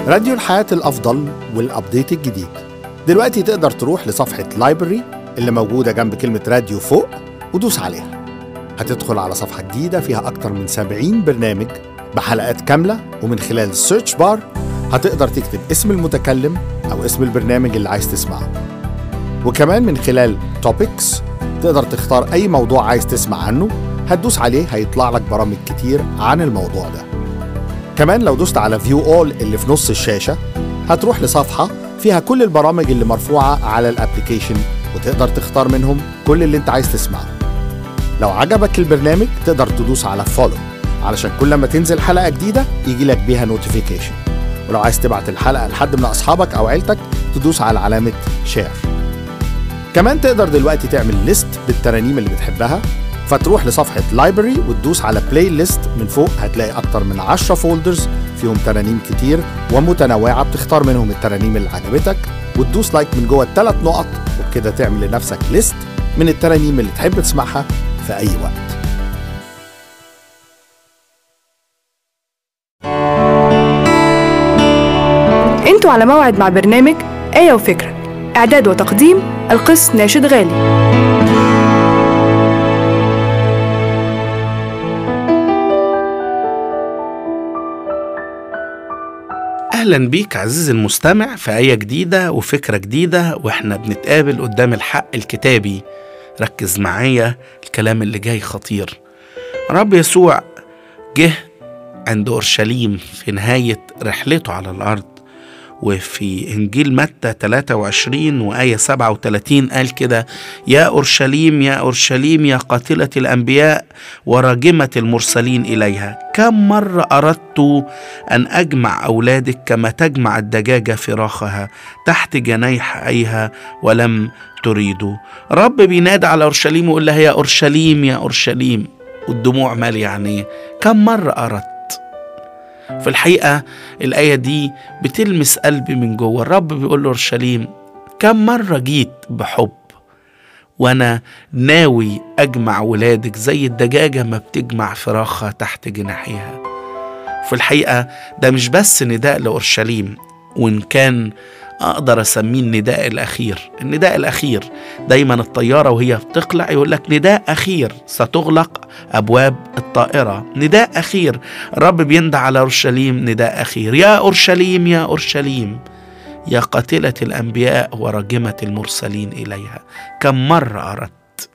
راديو الحياة الأفضل والأبديت الجديد دلوقتي تقدر تروح لصفحة لايبرري اللي موجودة جنب كلمة راديو فوق ودوس عليها هتدخل على صفحة جديدة فيها أكتر من 70 برنامج بحلقات كاملة ومن خلال السيرش بار هتقدر تكتب اسم المتكلم أو اسم البرنامج اللي عايز تسمعه وكمان من خلال توبكس تقدر تختار أي موضوع عايز تسمع عنه هتدوس عليه هيطلع لك برامج كتير عن الموضوع ده كمان لو دوست على فيو اول اللي في نص الشاشة هتروح لصفحة فيها كل البرامج اللي مرفوعة على الابليكيشن وتقدر تختار منهم كل اللي انت عايز تسمعه لو عجبك البرنامج تقدر تدوس على فولو علشان كل ما تنزل حلقة جديدة يجي لك بيها نوتيفيكيشن ولو عايز تبعت الحلقة لحد من أصحابك أو عيلتك تدوس على علامة شير كمان تقدر دلوقتي تعمل ليست بالترانيم اللي بتحبها فتروح لصفحة لايبرري وتدوس على بلاي ليست من فوق هتلاقي أكتر من 10 فولدرز فيهم ترانيم كتير ومتنوعة بتختار منهم الترانيم اللي عجبتك وتدوس لايك من جوه الثلاث نقط وبكده تعمل لنفسك ليست من الترانيم اللي تحب تسمعها في أي وقت انتوا على موعد مع برنامج آية وفكرة إعداد وتقديم القس ناشد غالي اهلا بيك عزيزي المستمع في ايه جديده وفكره جديده واحنا بنتقابل قدام الحق الكتابي ركز معايا الكلام اللي جاي خطير رب يسوع جه عند اورشليم في نهايه رحلته على الارض وفي إنجيل متى 23 وآية 37 قال كده يا أورشليم يا أورشليم يا قاتلة الأنبياء وراجمة المرسلين إليها كم مرة أردت أن أجمع أولادك كما تجمع الدجاجة فراخها تحت جنيحيها ولم تريدوا رب بينادى على أورشليم ويقول لها يا أورشليم يا أورشليم والدموع مالية عينيه كم مرة أردت في الحقيقة الآية دي بتلمس قلبي من جوه الرب بيقول له أورشليم كم مرة جيت بحب وأنا ناوي أجمع ولادك زي الدجاجة ما بتجمع فراخها تحت جناحيها في الحقيقة ده مش بس نداء لأورشليم وإن كان أقدر أسميه النداء الأخير النداء الأخير دايما الطيارة وهي بتقلع يقول لك نداء أخير ستغلق أبواب الطائرة نداء أخير الرب بيندى على أورشليم نداء أخير يا أورشليم يا أورشليم يا قاتلة الأنبياء وراجمة المرسلين إليها كم مرة أردت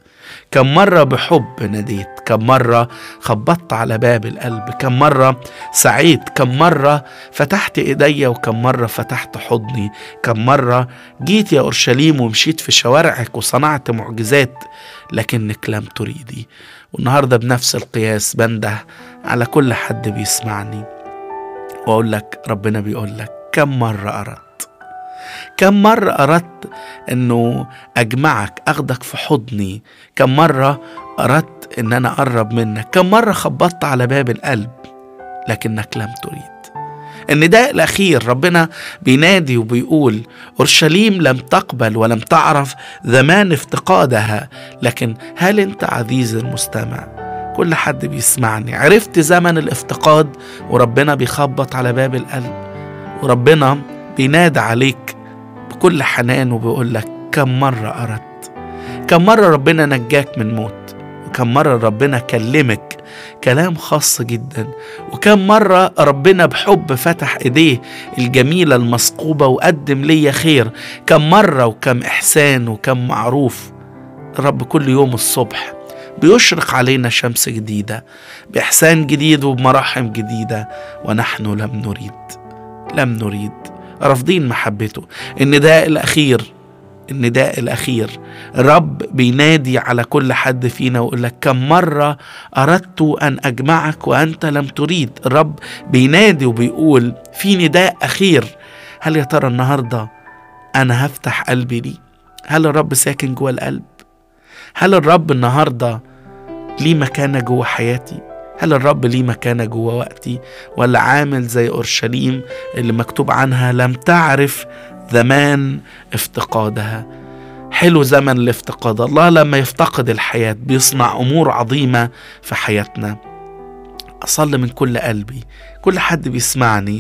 كم مرة بحب ناديت كم مرة خبطت على باب القلب كم مرة سعيت كم مرة فتحت إيديا وكم مرة فتحت حضني كم مرة جيت يا أورشليم ومشيت في شوارعك وصنعت معجزات لكنك لم تريدي والنهاردة بنفس القياس بنده على كل حد بيسمعني وأقول لك ربنا بيقول لك كم مرة أردت كم مرة أردت أنه أجمعك أخدك في حضني كم مرة أردت أن أنا أقرب منك كم مرة خبطت على باب القلب لكنك لم تريد النداء الأخير ربنا بينادي وبيقول أورشليم لم تقبل ولم تعرف زمان افتقادها لكن هل أنت عزيزي المستمع كل حد بيسمعني عرفت زمن الافتقاد وربنا بيخبط على باب القلب وربنا بينادى عليك بكل حنان وبيقول لك كم مرة أردت كم مرة ربنا نجاك من موت وكم مرة ربنا كلمك كلام خاص جدا وكم مرة ربنا بحب فتح ايديه الجميلة المثقوبة وقدم ليا خير كم مرة وكم إحسان وكم معروف الرب كل يوم الصبح بيشرق علينا شمس جديدة بإحسان جديد وبمراحم جديدة ونحن لم نريد لم نريد رافضين محبته النداء الأخير النداء الأخير رب بينادي على كل حد فينا ويقول لك كم مرة أردت أن أجمعك وأنت لم تريد الرب بينادي وبيقول في نداء أخير هل يا ترى النهاردة أنا هفتح قلبي لي هل الرب ساكن جوه القلب هل الرب النهاردة ليه مكانة جوه حياتي هل الرب ليه مكانة جوه وقتي ولا عامل زي أورشليم اللي مكتوب عنها لم تعرف زمان افتقادها حلو زمن الافتقاد الله لما يفتقد الحياة بيصنع أمور عظيمة في حياتنا أصلي من كل قلبي كل حد بيسمعني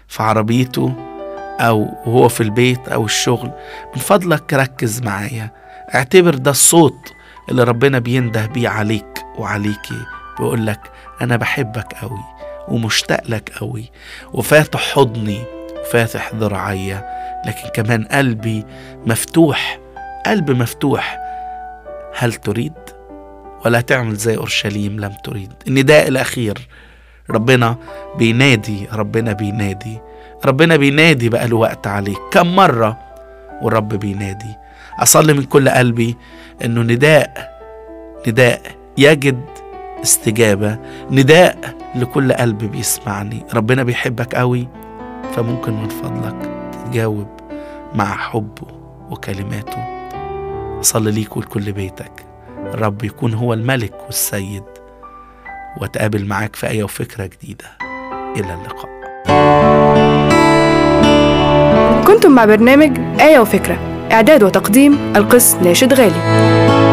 في عربيته أو وهو في البيت أو الشغل من فضلك ركز معايا اعتبر ده الصوت اللي ربنا بينده بيه عليك وعليكي بيقول لك أنا بحبك قوي ومشتاق لك قوي وفاتح حضني وفاتح ذراعيا لكن كمان قلبي مفتوح قلب مفتوح هل تريد ولا تعمل زي أورشليم لم تريد النداء الأخير ربنا بينادي ربنا بينادي ربنا بينادي بقى له وقت عليك كم مرة والرب بينادي أصلي من كل قلبي إنه نداء نداء يجد استجابة نداء لكل قلب بيسمعني ربنا بيحبك قوي فممكن من فضلك تجاوب مع حبه وكلماته أصلي ليك ولكل بيتك الرب يكون هو الملك والسيد واتقابل معاك في آية وفكرة جديدة إلى اللقاء كنتم مع برنامج آية وفكرة إعداد وتقديم القس ناشد غالي